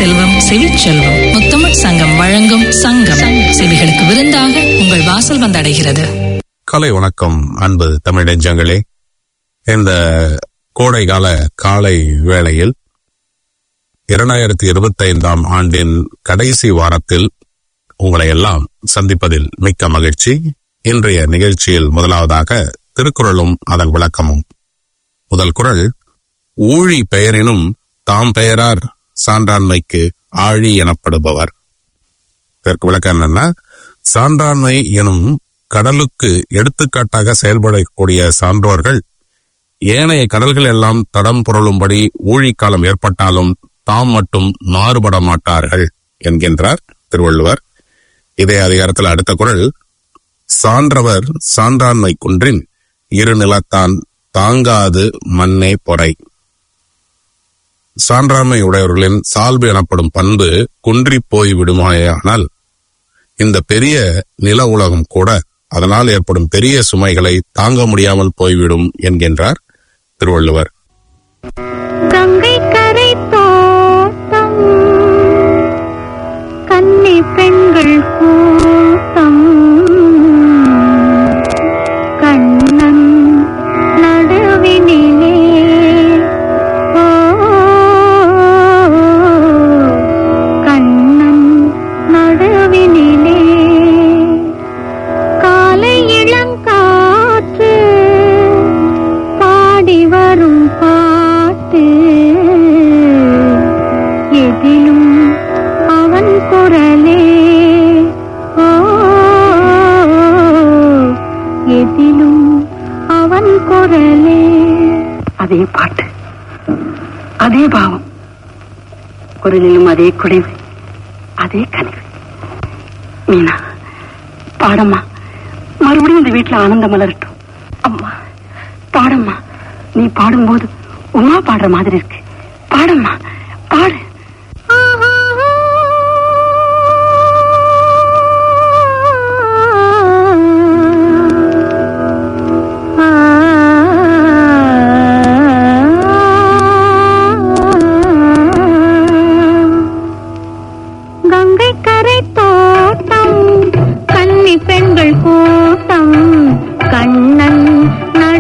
செல்வம் செவிச்செல்வம் முத்தமிழ் சங்கம் வழங்கும் சங்கம் செவிகளுக்கு விருந்தாக உங்கள் வாசல் வந்தடைகிறது கலை வணக்கம் அன்பு தமிழ் நெஞ்சங்களே இந்த கோடை கால காலை வேளையில் இரண்டாயிரத்தி இருபத்தைந்தாம் ஆண்டின் கடைசி வாரத்தில் உங்களை எல்லாம் சந்திப்பதில் மிக்க மகிழ்ச்சி இன்றைய நிகழ்ச்சியில் முதலாவதாக திருக்குறளும் அதன் விளக்கமும் முதல் குறள் ஊழி பெயரினும் தாம் பெயரார் சான்றாண்மைக்கு ஆழி எனப்படுபவர் இதற்கு விளக்கம் என்னன்னா சான்றாண்மை எனும் கடலுக்கு எடுத்துக்காட்டாக செயல்படக்கூடிய சான்றோர்கள் ஏனைய கடல்கள் எல்லாம் தடம் புரளும்படி ஊழிக்காலம் ஏற்பட்டாலும் தாம் மட்டும் மாறுபட மாட்டார்கள் என்கின்றார் திருவள்ளுவர் இதே அதிகாரத்தில் அடுத்த குரல் சான்றவர் சான்றாண்மை குன்றின் இரு நிலத்தான் தாங்காது மண்ணே பொறை சான்றாண்மை உடையவர்களின் சால்பு எனப்படும் பண்பு குன்றிப் போய் விடுமாயானால் இந்த பெரிய நில உலகம் கூட அதனால் ஏற்படும் பெரிய சுமைகளை தாங்க முடியாமல் போய்விடும் என்கின்றார் திருவள்ளுவர் கங்கை கரை தோட்டம் கன்னி பெண்கள் கூட்டம் கண்ணன் நடுவினிலே ஓ கண்ணன் நடுவினிலே காலை இளங்காற்று பாடி வரும் பாட்டு எதிலும் அவன் குரலே ஓ எதிலும் அவன் குரலே அதே பாட்டு அதே பாவம் குரலிலும் அதே குடைவு அதே கனிவு மீனா பாடம்மா மறுபடியும் இந்த வீட்டுல ஆனந்தம் மலரட்டும் அம்மா பாடம்மா நீ பாடும்போது உமா பாடுற மாதிரி இருக்கு பாடம்மா பாடு கங்கை கரை தோட்டம் கன்னி பெண்கள் கூட்டம் கண்ணன்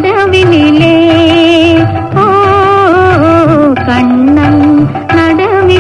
நடுவினிலே ஓ கண்ணன் நடுவினிலே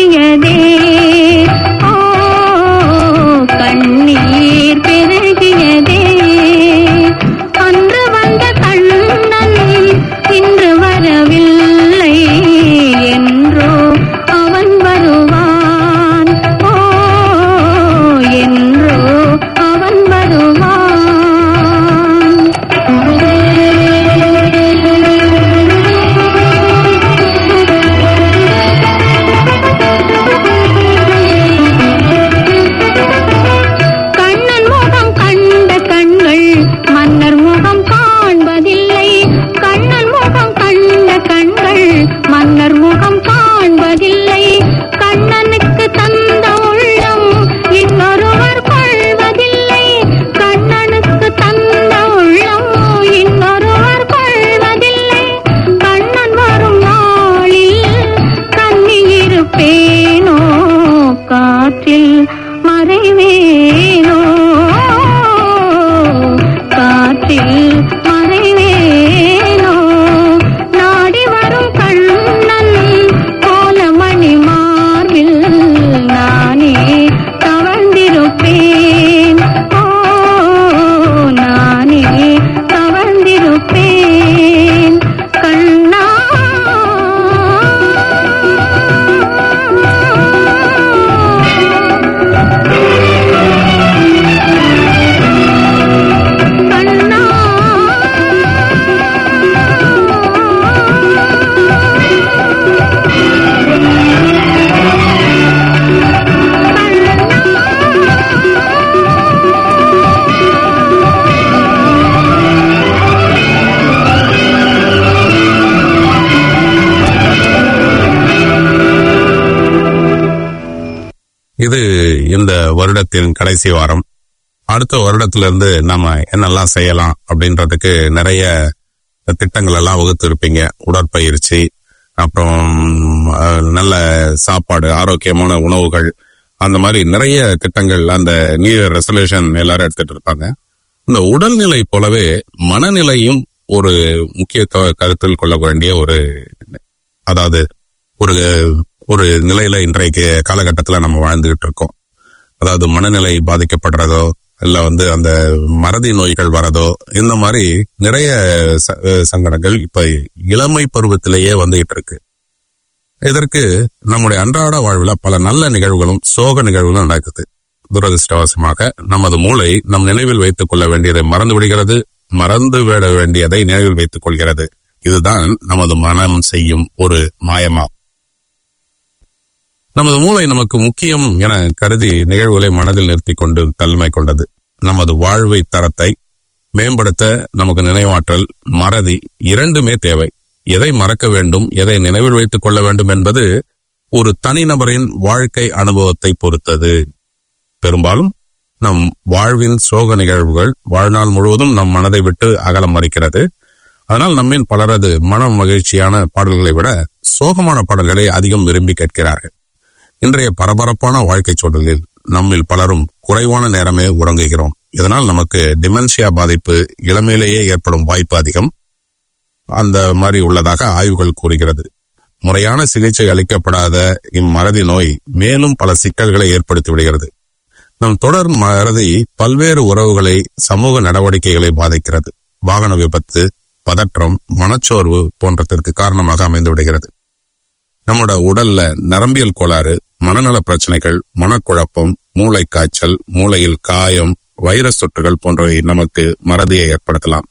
பெருகியதே ஓ கண்ணீர் பெருகியதே அன்று வந்த கண்ணன் இன்று வரவில்லை என்றோ அவன் வருவான் ஓ என்றோ அவன் வருவான் கண்ணன் முகம் கண்ட கண்கள் மன்னர் முகம் காண்பதில்லை கண்ணன் முகம் கண்ட கண்கள் மன்னர் முகம் காண்பதில்லை கண்ணனுக்கு தந்த உள்ளம் இன்னொருவர் கொள்வதில்லை கண்ணனுக்கு தந்த உள்ளம் இன்னொருவர் கொள்வதில்லை கண்ணன் வரும் நாளில் கண்ணி இருப்பேனோ காற்றில் மறைவேனோ காற்றில் மறைவேனோ நாடி வரும் கண்ணன் கோலமணி மார்பில் நானே தவழ்ந்திருப்பேன் ஓ நானே தவழ்ந்திருப்பேன் கண்ணா கண்ணா இது இந்த வருடத்தின் கடைசி வாரம் அடுத்த வருடத்திலிருந்து நம்ம என்னெல்லாம் செய்யலாம் அப்படின்றதுக்கு நிறைய திட்டங்கள் எல்லாம் வகுத்து இருப்பீங்க உடற்பயிற்சி அப்புறம் அஹ், நல்ல சாப்பாடு ஆரோக்கியமான உணவுகள் அந்த மாதிரி நிறைய திட்டங்கள் அந்த நியூ இயர் ரெசல்யூஷன் எல்லாரும் எடுத்துட்டு இருப்பாங்க இந்த உடல்நிலை போலவே மனநிலையும் ஒரு முக்கியத்துவ கருத்தில் கொள்ள வேண்டிய ஒரு அதாவது ஒரு ஒரு நிலையில இன்றைக்கு காலகட்டத்துல நம்ம வாழ்ந்துகிட்டு இருக்கோம் அதாவது மனநிலை பாதிக்கப்படுறதோ இல்ல வந்து அந்த மறதி நோய்கள் வரதோ இந்த மாதிரி நிறைய ச- சங்கடங்கள் இப்ப இளமை பருவத்திலேயே வந்துகிட்டு இருக்கு இதற்கு நம்முடைய அன்றாட வாழ்வில் பல நல்ல நிகழ்வுகளும் சோக நிகழ்வுகளும் நடக்குது துரதிருஷ்டவசமாக நமது மூளை நம் நினைவில் வைத்துக் கொள்ள வேண்டியதை மறந்து விடுகிறது மறந்து விட வேண்டியதை நினைவில் வைத்துக் கொள்கிறது இதுதான் நமது மனம் செய்யும் ஒரு மாயமா நமது மூளை நமக்கு முக்கியம் என கருதி நிகழ்வுகளை மனதில் நிறுத்திக் கொண்டு தன்மை கொண்டது நமது வாழ்வை தரத்தை மேம்படுத்த நமக்கு நினைவாற்றல் மறதி இரண்டுமே தேவை எதை மறக்க வேண்டும் எதை நினைவில் வைத்துக் கொள்ள வேண்டும் என்பது ஒரு தனிநபரின் வாழ்க்கை அனுபவத்தை பொறுத்தது பெரும்பாலும் நம் வாழ்வின் சோக நிகழ்வுகள் வாழ்நாள் முழுவதும் நம் மனதை விட்டு அகலம் மறிக்கிறது அதனால் நம்மின் பலரது மன மகிழ்ச்சியான பாடல்களை விட சோகமான பாடல்களை அதிகம் விரும்பி கேட்கிறார்கள் இன்றைய பரபரப்பான வாழ்க்கை சூழலில் நம்மில் பலரும் குறைவான நேரமே உறங்குகிறோம் இதனால் நமக்கு டிமென்ஷியா பாதிப்பு இளமையிலேயே ஏற்படும் வாய்ப்பு அதிகம் அந்த மாதிரி உள்ளதாக ஆய்வுகள் கூறுகிறது முறையான சிகிச்சை அளிக்கப்படாத இம்மறதி நோய் மேலும் பல சிக்கல்களை ஏற்படுத்தி விடுகிறது நம் தொடர் மறதி பல்வேறு உறவுகளை சமூக நடவடிக்கைகளை பாதிக்கிறது வாகன விபத்து பதற்றம் மனச்சோர்வு போன்றதற்கு காரணமாக அமைந்து விடுகிறது நம்மளோட உடல்ல நரம்பியல் கோளாறு மனநல பிரச்சனைகள் மனக்குழப்பம் மூளை காய்ச்சல் மூளையில் காயம் வைரஸ் தொற்றுகள் போன்றவை நமக்கு மறதியை ஏற்படுத்தலாம்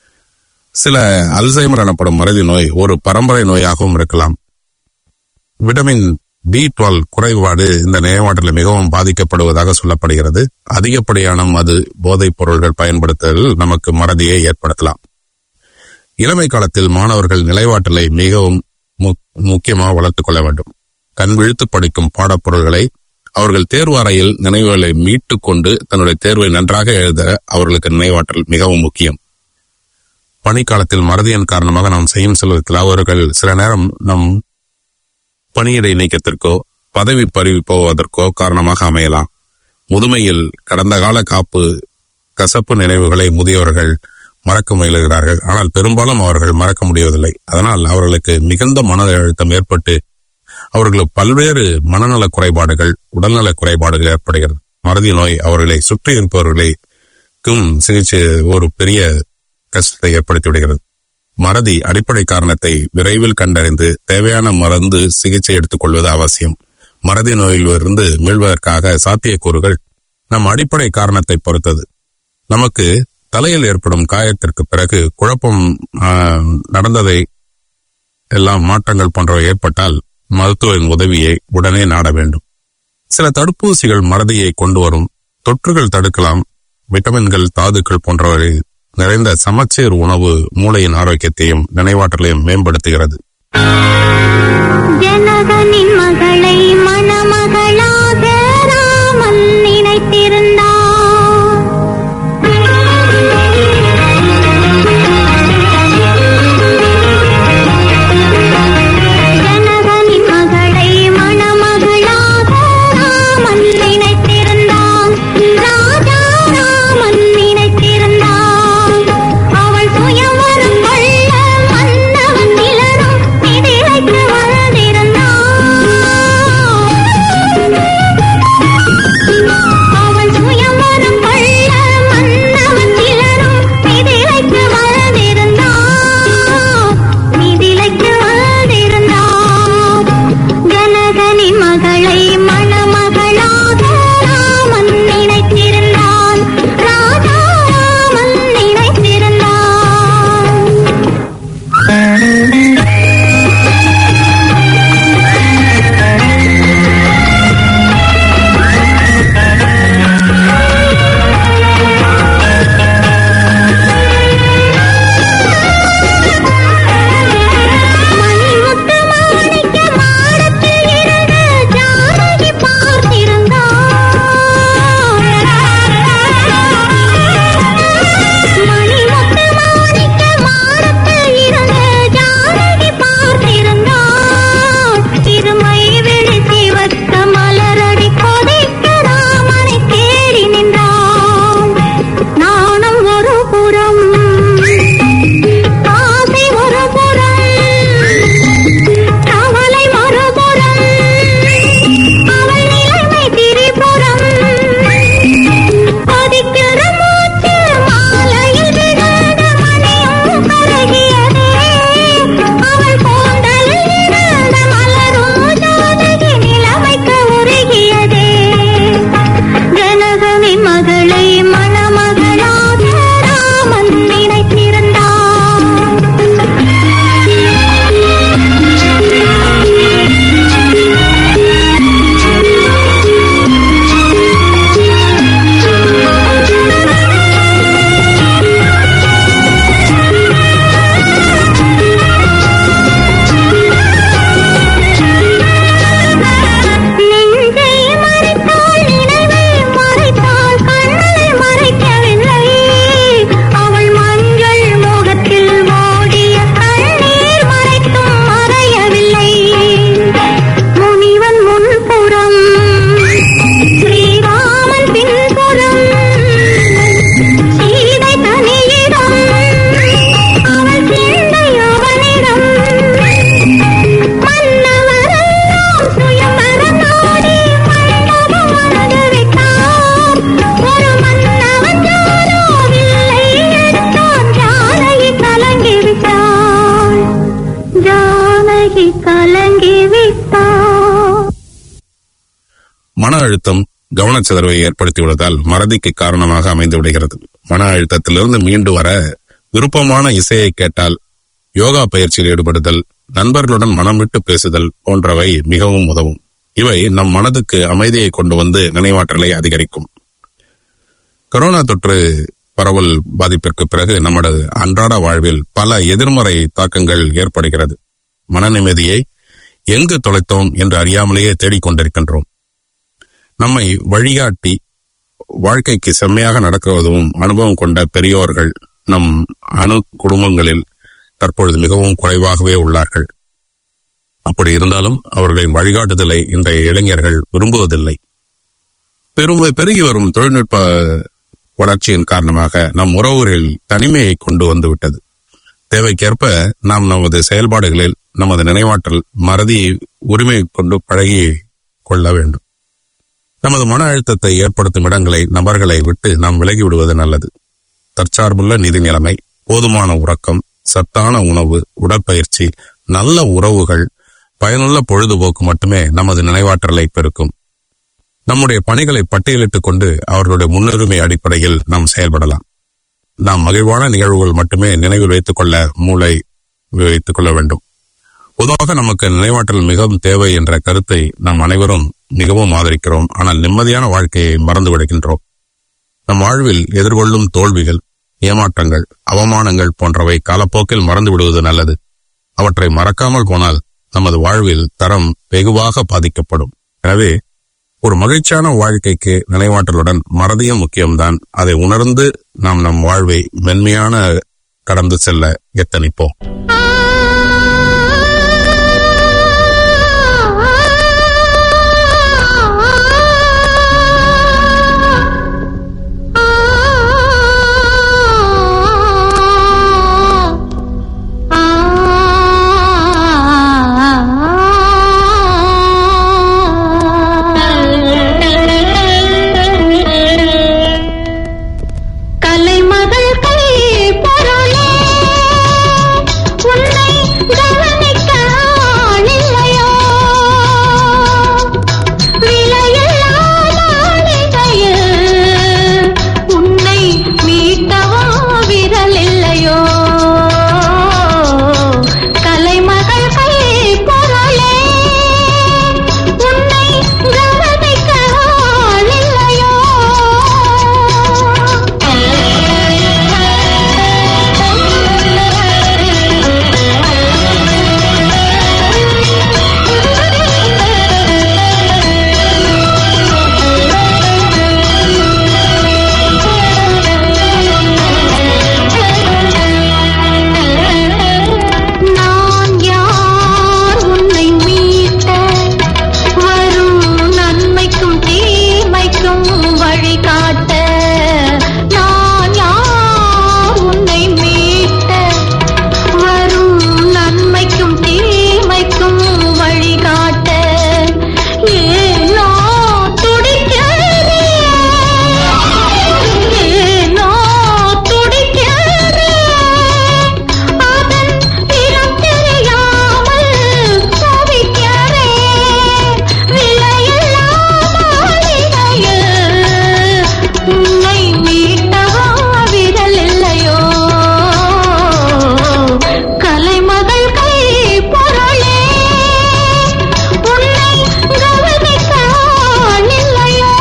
சில அல்சைமர் எனப்படும் மறதி நோய் ஒரு பரம்பரை நோயாகவும் இருக்கலாம் விட்டமின் பி டுவெல் குறைபாடு இந்த நினைவாற்றலில் மிகவும் பாதிக்கப்படுவதாக சொல்லப்படுகிறது அதிகப்படியான மது போதைப் பொருள்கள் பயன்படுத்துதல் நமக்கு மறதியை ஏற்படுத்தலாம் இளமை காலத்தில் மாணவர்கள் நிலைவாற்றலை மிகவும் மு- முக்கியமாக வளர்த்துக் கொள்ள வேண்டும் கண் விழித்து படிக்கும் பாடப்பொருள்களை அவர்கள் தேர்வு அறையில் நினைவுகளை மீட்டுக் கொண்டு தன்னுடைய தேர்வை நன்றாக எழுத அவர்களுக்கு நினைவாற்றல் மிகவும் முக்கியம் பணிக்காலத்தில் மறதியின் காரணமாக நாம் செய்யும் செல்வத்தில் அவர்கள் சில நேரம் நம் பணியிடை நீக்கத்திற்கோ பதவி பறிவு போவதற்கோ காரணமாக அமையலாம் முதுமையில் கடந்த கால காப்பு கசப்பு நினைவுகளை முதியவர்கள் மறக்க முயலுகிறார்கள் ஆனால் பெரும்பாலும் அவர்கள் மறக்க முடிவதில்லை அதனால் அவர்களுக்கு மிகுந்த மன அழுத்தம் ஏற்பட்டு அவர்களுக்கு பல்வேறு மனநல குறைபாடுகள் உடல்நல குறைபாடுகள் ஏற்படுகிறது மறதி நோய் அவர்களை சுற்றி இருப்பவர்களுக்கும் சிகிச்சை ஒரு பெரிய கஷ்டத்தை ஏற்படுத்தி விடுகிறது மறதி அடிப்படை காரணத்தை விரைவில் கண்டறிந்து தேவையான மருந்து சிகிச்சை எடுத்துக் கொள்வது அவசியம் மறதி நோயிலிருந்து மீள்வதற்காக சாத்தியக்கூறுகள் நம் அடிப்படை காரணத்தை பொறுத்தது நமக்கு தலையில் ஏற்படும் காயத்திற்கு பிறகு குழப்பம் ஆ, நடந்ததை எல்லாம் மாற்றங்கள் போன்றவை ஏற்பட்டால் மருத்துவரின் உதவியை உடனே நாட வேண்டும் சில தடுப்பூசிகள் மறதியை கொண்டு வரும் தொற்றுகள் தடுக்கலாம் விட்டமின்கள் தாதுக்கள் போன்றவை நிறைந்த சமச்சீர் உணவு மூளையின் ஆரோக்கியத்தையும் நினைவாற்றலையும் மேம்படுத்துகிறது ஜனகனின் மகளை மணமகளாக ராமன் நினைத்திருந்தார் ஜனகனின் மகளை மணமகளாக ராமன் நினைத்திருந்தான் ராஜா ராமன் நினைத்திருந்தான் அவள் சுயவரம் கொள்ள மன்னவன் இளரும் இதிலைக்கு வளர்ந்திருந்தான் அவள் சுயவரம் கொள்ள மன்னவன் இளரும் இதிலைக்கு வளர்ந்திருந்தான் இதிலைக்கு வளர்ந்திருந்தான் ஜனகனி மகளை மணமகளாக ராமன் நினைத்திருந்தான் ராஜா ராமன் நினைத்திருந்தான் மணிமுத்து மாணிக்க மாடத்தில் இருந்து ஜானகி பார்த்திருந்தாள் மணிமுத்து மாணிக்க மாடத்தில் இருந்து ஜானகி பார்த்திருந்தாள் இருமை விழி சிவத்த மலரடி கொதிக்க ராமனை தேடி நின்றான் நாணம் ஒரு புறம் ஆசை ஒரு புறம் கவலை மறுபுறம் அவள் நிலைமை திரிபுறம் கொதிக்கிற மூச்சு மாலையில் விழுந்த மணியும் கருகியதே அவள் கூந்தலில் இருந்த மலரும் ஜானகி நிலைமைக்கு உருகியதே ஜனகவி மகளை மணமகளாக ராமன் நினைத்திருந்தான் நெஞ்சை மறைத்தாள் நினைவை மறைத்தாள் கண்ணை மறைக்கவில்லை அவள் மஞ்சள் முகத்தில் ஓடிய கண்ணீர் மறைத்தும் மறையவில்லை முனிவன் முன்புறம் ஸ்ரீராமன் பின்புறம் சீதை தனியிடம் அவள் சிந்தை அவனிடம் மன்னவரெல்லாம் சுயம்பரம் நாடி மண்டபம் அழகு விட்டார். ஒரு மன்னவன் யாரோ வில்லை எடுத்தான். ஜானகி கலங்கி விட்டாள். ஜானகி கலங்கி விட்டாள் மன அழுத்தம் கவனச்சிதறவை ஏற்படுத்தியுள்ளதால் மறதிக்கு காரணமாக அமைந்து விடுகிறது மன அழுத்தத்திலிருந்து மீண்டு வர விருப்பமான இசையை கேட்டால் யோகா பயிற்சியில் ஈடுபடுதல் நண்பர்களுடன் மனம் விட்டு பேசுதல் போன்றவை மிகவும் உதவும் இவை நம் மனதுக்கு அமைதியை கொண்டு வந்து நினைவாற்றலை அதிகரிக்கும் கொரோனா தொற்று பரவல் பாதிப்பிற்கு பிறகு நமது அன்றாட வாழ்வில் பல எதிர்மறை தாக்கங்கள் ஏற்படுகிறது மன நிம்மதியை எங்கு தொலைத்தோம் என்று அறியாமலேயே தேடிக்கொண்டிருக்கின்றோம் நம்மை வழிகாட்டி வாழ்க்கைக்கு செம்மையாக நடக்குவதும் அனுபவம் கொண்ட பெரியோர்கள் நம் அணு குடும்பங்களில் தற்பொழுது மிகவும் குறைவாகவே உள்ளார்கள் அப்படி இருந்தாலும் அவர்களின் வழிகாட்டுதலை இன்றைய இளைஞர்கள் விரும்புவதில்லை பெரும் பெருகி வரும் தொழில்நுட்ப வளர்ச்சியின் காரணமாக நம் உறவுகளில் தனிமையை கொண்டு வந்துவிட்டது தேவைக்கேற்ப நாம் நமது செயல்பாடுகளில் நமது நினைவாற்றல் மறதியை உரிமை கொண்டு பழகி கொள்ள வேண்டும் நமது மன அழுத்தத்தை ஏற்படுத்தும் இடங்களை நபர்களை விட்டு நாம் விலகி விடுவது நல்லது தற்சார்புள்ள நிதி நிலைமை போதுமான உறக்கம் சத்தான உணவு உடற்பயிற்சி நல்ல உறவுகள் பயனுள்ள பொழுதுபோக்கு மட்டுமே நமது நினைவாற்றலை பெருக்கும் நம்முடைய பணிகளை பட்டியலிட்டுக் கொண்டு அவர்களுடைய முன்னுரிமை அடிப்படையில் நாம் செயல்படலாம் நாம் மகிழ்வான நிகழ்வுகள் மட்டுமே நினைவில் வைத்துக் கொள்ள மூளை வைத்துக் கொள்ள வேண்டும் பொதுவாக நமக்கு நினைவாற்றல் மிகவும் தேவை என்ற கருத்தை நாம் அனைவரும் மிகவும் ஆதரிக்கிறோம் ஆனால் நிம்மதியான வாழ்க்கையை மறந்து விடுகின்றோம் நம் வாழ்வில் எதிர்கொள்ளும் தோல்விகள் ஏமாற்றங்கள் அவமானங்கள் போன்றவை காலப்போக்கில் மறந்து விடுவது நல்லது அவற்றை மறக்காமல் போனால் நமது வாழ்வில் தரம் வெகுவாக பாதிக்கப்படும் எனவே ஒரு மகிழ்ச்சியான வாழ்க்கைக்கு நினைவாற்றலுடன் மறதியும் முக்கியம்தான் அதை உணர்ந்து நாம் நம் வாழ்வை மென்மையான கடந்து செல்ல எத்தனிப்போம் கலைமகள் கை பொருளே உன்னை கவனிக்க ஆளில்லையோ விலையில்லாத ஆளிகையில் உன்னை மீட்டவோ விரல் இல்லையோ கலைமகள் கை பொருளே உன்னை கவனிக்க ஆளில்லையோ நான் யார் உன்னை மீட்ட வரும் நன்மைக்கும் தீமைக்கும் வழிகாட்ட நான் யார் உன்னை மீட்ட வரும் நன்மைக்கும் தீமைக்கும் வழிகாட்ட ஏனோ துடிக்கிறே ஏனோ துடிக்கிறே அதன் இனம் தெரியாமல் தவிக்கிறே விலையில்லாத மாளிகையில் உன்னை மீட்டவா விரல் இல்லையோ கலைமகள் கை பொருளே உன்னை கவனிக்க ஆள் இல்லையோ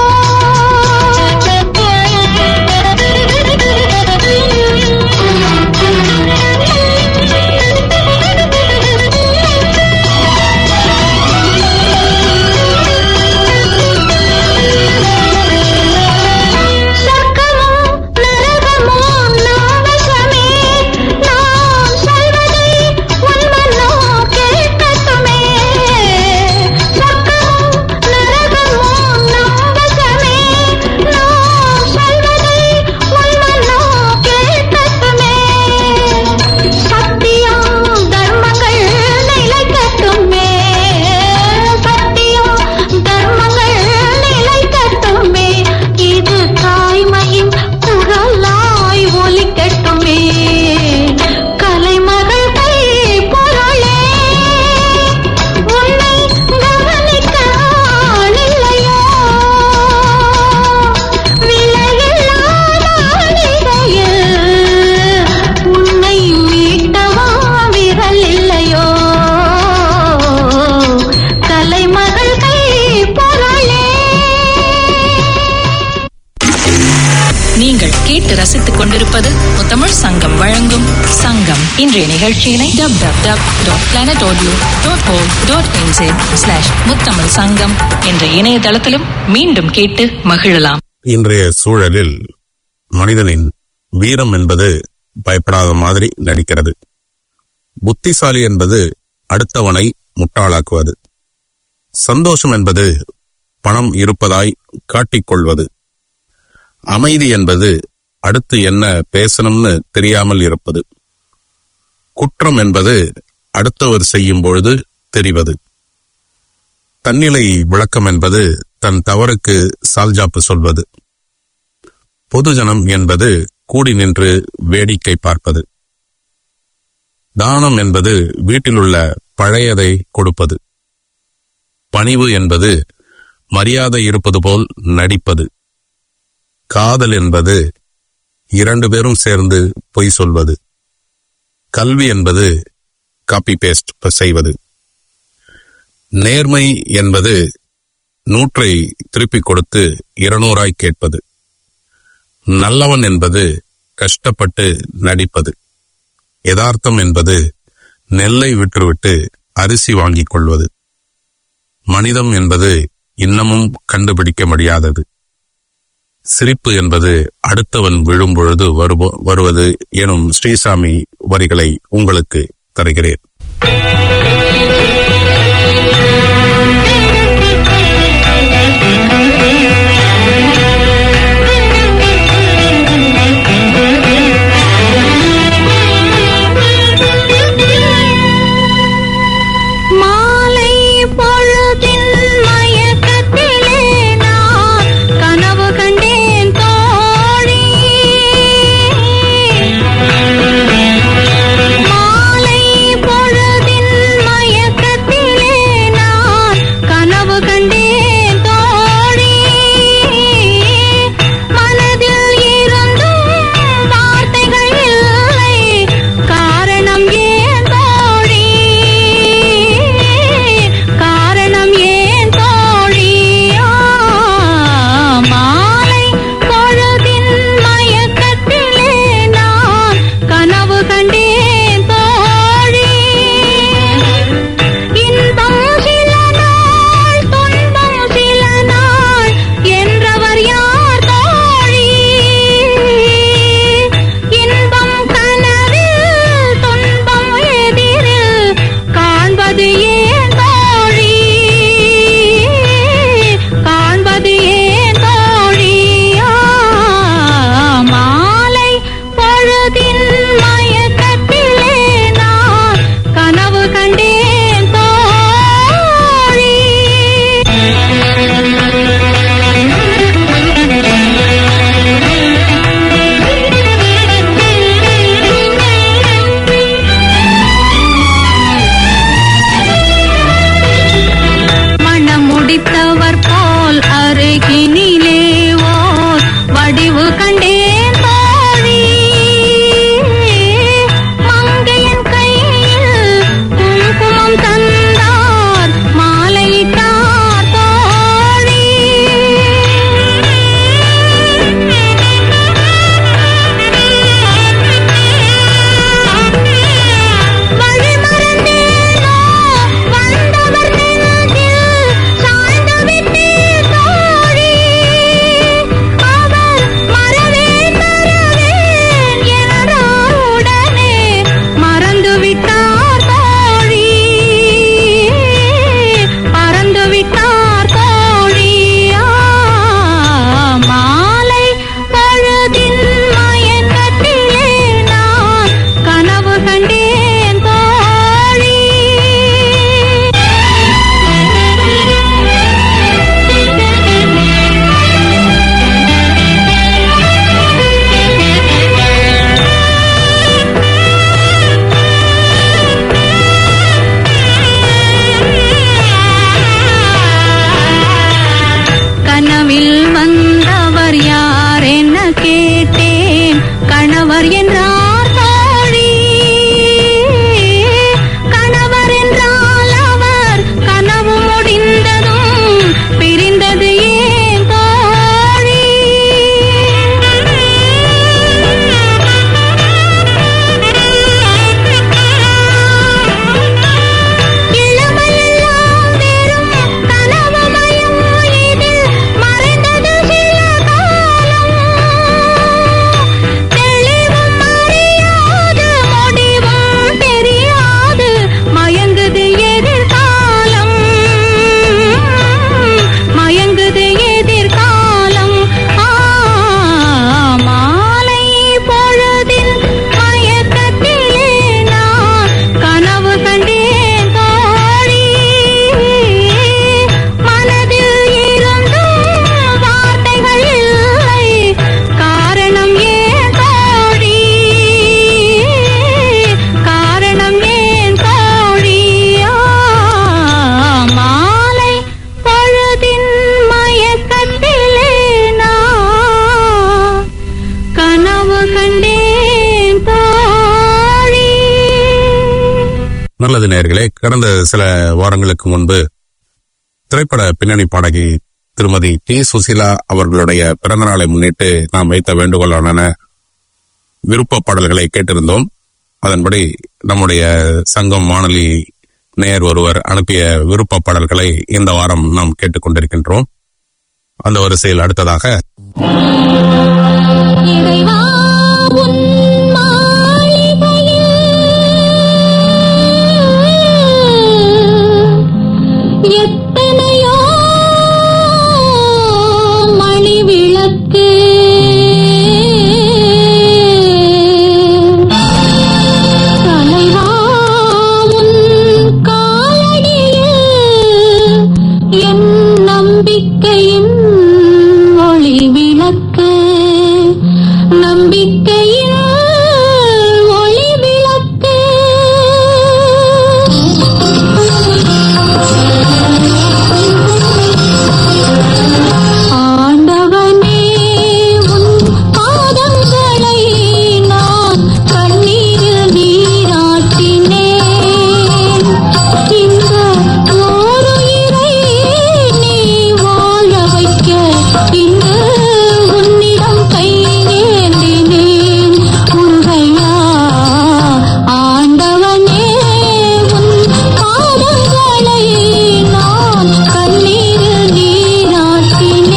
சொர்க்கமோ நரகமோ நாவசமே நான் சொல்வதை உன் மனோ கேட்கட்டுமே சொர்க்கமோ நரகமோ நாவசமே நான் சொல்வதை உன் மனோ கேட்கட்டுமே சத்தியம் தர்மங்கள் நிலைக்கட்டுமே சத்தியம் தர்மங்கள் நிலைக்கட்டுமே இது தாய்மையின் குரலாய் ஒலிக்கட்டுமே கலைமகள் கை பொருளே உன்னை கவனிக்க ஆள் இல்லையோ விலையில்லாத ஆளிகையில் உன்னை மீட்டவா விரல் இல்லையோ கலைமகள் கை பொருளே நீங்கள் கேட்டு ரசித்துக் கொண்டிருப்பது முத்தமிழ் சங்கம் வழங்கும் சங்கம் இன்றைய நிகழ்ச்சியினை dub dub dub dot planet audio dot o dot N J slash Muthamizh Sangam என்ற இணையதளத்திலும் மீண்டும் கேட்டு மகிழலாம் இன்றைய சூழலில் மனிதனின் வீரம் என்பது பயப்படாத மாதிரி நடிக்கிறது புத்திசாலி என்பது அடுத்தவனை முட்டாளாக்குவது சந்தோஷம் என்பது பணம் இருப்பதாய் காட்டிக்கொள்வது அமைதி என்பது அடுத்து என்ன பேசணும்னு தெரியாமல் இருப்பது குற்றம் என்பது அடுத்தவர் செய்யும் பொழுது தெரிவது தன்னிலை விளக்கம் என்பது தன் தவறுக்கு சால்ஜாப்பு சொல்வது பொதுஜனம் என்பது கூடி நின்று வேடிக்கை பார்ப்பது தானம் என்பது வீட்டிலுள்ள பழையதை கொடுப்பது பணிவு என்பது மரியாதை இருப்பது போல் நடிப்பது காதல் என்பது இரண்டு பேரும் சேர்ந்து பொய் சொல்வது கல்வி என்பது காப்பி பேஸ்ட் செய்வது நேர்மை என்பது நூற்றை திருப்பிக் கொடுத்து இருநூறாய் கேட்பது நல்லவன் என்பது கஷ்டப்பட்டு நடிப்பது யதார்த்தம் என்பது நெல்லை விற்றுவிட்டு அரிசி வாங்கிக் கொள்வது மனிதம் என்பது இன்னமும் கண்டுபிடிக்க முடியாதது சிரிப்பு என்பது அடுத்தவன் விழும் பொழுது வருவ- வருவது எனும் ஸ்ரீசாமி வரிகளை உங்களுக்கு தருகிறேன் மாலை பொழுதின் மயக்கத்திலே நான் கனவு கண்டேன் தோழி மாலை பொழுதின் நல்லது நேர்களே கடந்த சில வாரங்களுக்கு முன்பு திரைப்பட பின்னணி பாடகி திருமதி டி சுசீலா அவர்களுடைய பிறந்தநாளை முன்னிட்டு நாம் வைத்த வேண்டுகோளான விருப்ப பாடல்களை கேட்டிருந்தோம் அதன்படி நம்முடைய சங்கம் வானொலி நேயர் ஒருவர் அனுப்பிய விருப்ப பாடல்களை இந்த வாரம் நாம் கேட்டுக்கொண்டிருக்கின்றோம் அந்த வரிசையில் அடுத்ததாக இறைவா உன் மாளிகையில் எத்தனையோ மணி விளக்கு தலைவா உன் காலடியில் என் நம்பிக்கையின் ஒளி விளக்கு நம்பிக்கையின் ஒளி விளக்கு ஆண்டவனே உன் பாதங்களை நான் கண்ணீரில் நீராட்டினேன் இந்த ஓருயிரை நீ வாழ வைக்க இன்று உன்னிடம் கையேந்தினேன் முருகையா ஆண்டவனே உன் பாதங்களை நான் கண்ணீரில் நீராட்டினேன்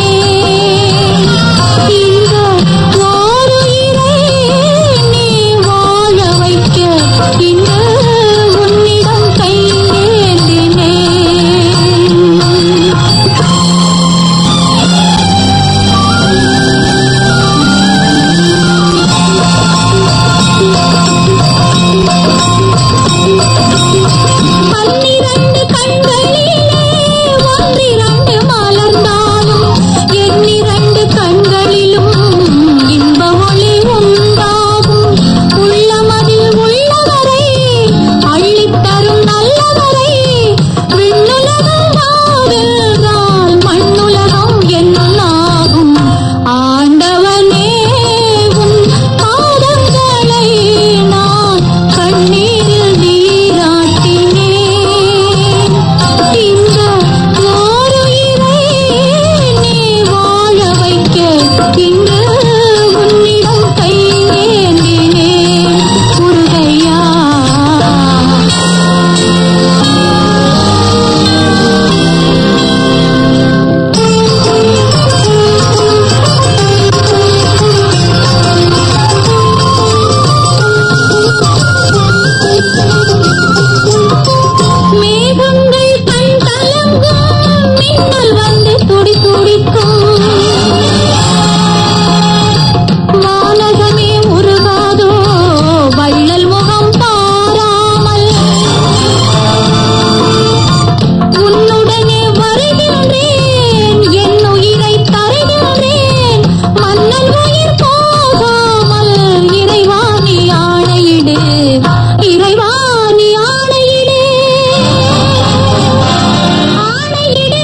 இந்த ஓருயிரை நீ வாழ வைக்க இன்று உன்னிடம் கையேந்தினேன் பன்னிரண்டு கண்களிலே ஒன்றிரண்டு மலர்ந்தாலும் எண்ணிரண்டு கண்களிலும் இன்ப ஒளி உண்டாகும் உள்ளமதில் உள்ளவரை அள்ளித்தரும் நல்லவரை விண்ணுலகம் வாவென்றால் மண்ணுலகம் என்னாகும் ஆண்டவனே உன் பாதங்களை நான் கண்ணீரில் நீராட்டினேன் இந்த ஓருயிரை நீ வாழ வைக்க இன்று உன்னிடம் கையேந்தினேன் முருகையா மேகங்கள் கண் கலங்கும் மின்னல் வந்து துடி துடிக்கும் வானகமே உருகாதோ வள்ளல் முகம் பாராமல் உன்னுடனே வருகின்றேன் என் உயிரை தருகின்றேன் மன்னல் உயிர் போகாமல் இறைவாணி ஆணையிடு இறைவாணி ஆணையிடு ஆணையிடு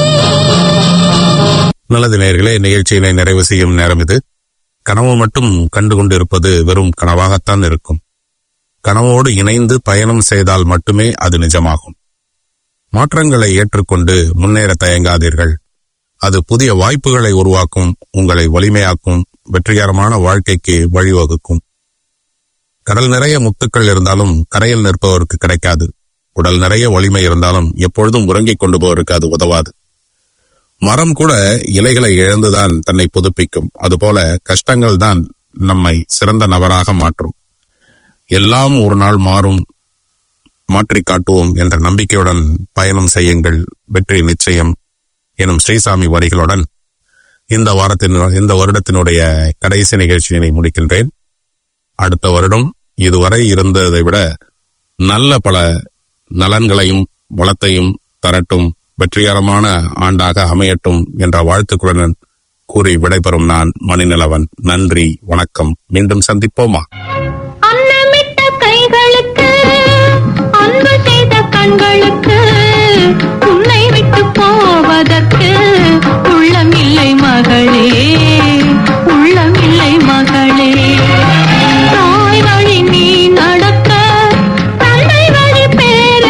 நல்லது நேயர்களே நிகழ்ச்சியினை நிறைவு செய்யும் நேரம் இது கனவு மட்டும் கண்டு கொண்டிருப்பது வெறும் கனவாகத்தான் இருக்கும் கனவோடு இணைந்து பயணம் செய்தால் மட்டுமே அது நிஜமாகும் மாற்றங்களை ஏற்றுக்கொண்டு முன்னேற தயங்காதீர்கள் அது புதிய வாய்ப்புகளை உருவாக்கும் உங்களை வலிமையாக்கும் வெற்றிகரமான வாழ்க்கைக்கு வழிவகுக்கும் கடல் நிறைய முத்துக்கள் இருந்தாலும் கரையில் நிற்பவருக்கு கிடைக்காது உடல் நிறைய வலிமை இருந்தாலும் எப்பொழுதும் உறங்கிக் கொண்டு போவருக்கு அது உதவாது மரம் கூட இலைகளை இழந்துதான் தன்னை புதுப்பிக்கும் அதுபோல கஷ்டங்கள் தான் நம்மை சிறந்த நபராக மாற்றும் எல்லாம் ஒரு நாள் மாறும் மாற்றிக் காட்டுவோம் என்ற நம்பிக்கையுடன் பயணம் செய்யுங்கள் வெற்றி நிச்சயம் எனும் ஸ்ரீசாமி வரிகளுடன் இந்த வாரத்தின் இந்த வருடத்தினுடைய கடைசி நிகழ்ச்சியினை முடிக்கின்றேன் அடுத்த வருடம் இதுவரை இருந்ததை விட நல்ல பல நலன்களையும் வளத்தையும் தரட்டும் வெற்றிகரமான ஆண்டாக அமையட்டும் என்ற வாழ்த்துக்களுடன் கூறி விடைபெறும் நான் மணிநிலவன் நன்றி வணக்கம் மீண்டும் சந்திப்போமா அன்னமிட்ட கைகளுக்கு அன்பு செய்த கண்களுக்கு உன்னை விட்டு போவதற்கு உள்ளமில்லை மகளே உள்ளமில்லை மகளே தாய் வழி நீ நடக்க தந்தை வழி பேர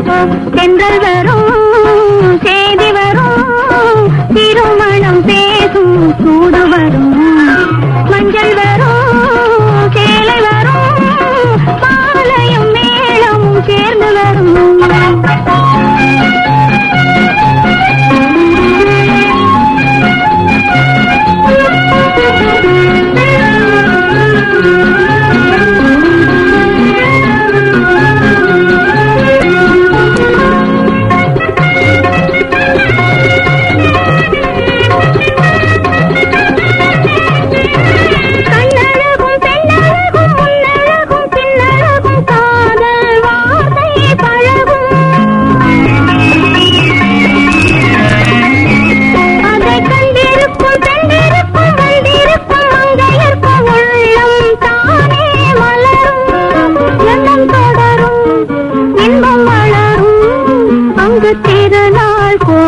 தென்றல் வரும் செய்தி வரும் திருமணம் பேசும் சூடு வரும் மஞ்சள் வரும் சேலை வரும் மாலையும் மேளமும் சேர்ந்து கண்ணழகும் பெண்ணழகும் முன்னழகும் பின்னழகும் காதல் வார்த்தை பழகும் அதை கண்டிருக்கும் பெண்டிருக்கும் வந்திருக்கும் மங்கையர்க்கும் உள்ளம் தானே மலரும் எண்ணம் தொடரும் இன்பம் வளரும் அங்கு திருநாள் கோ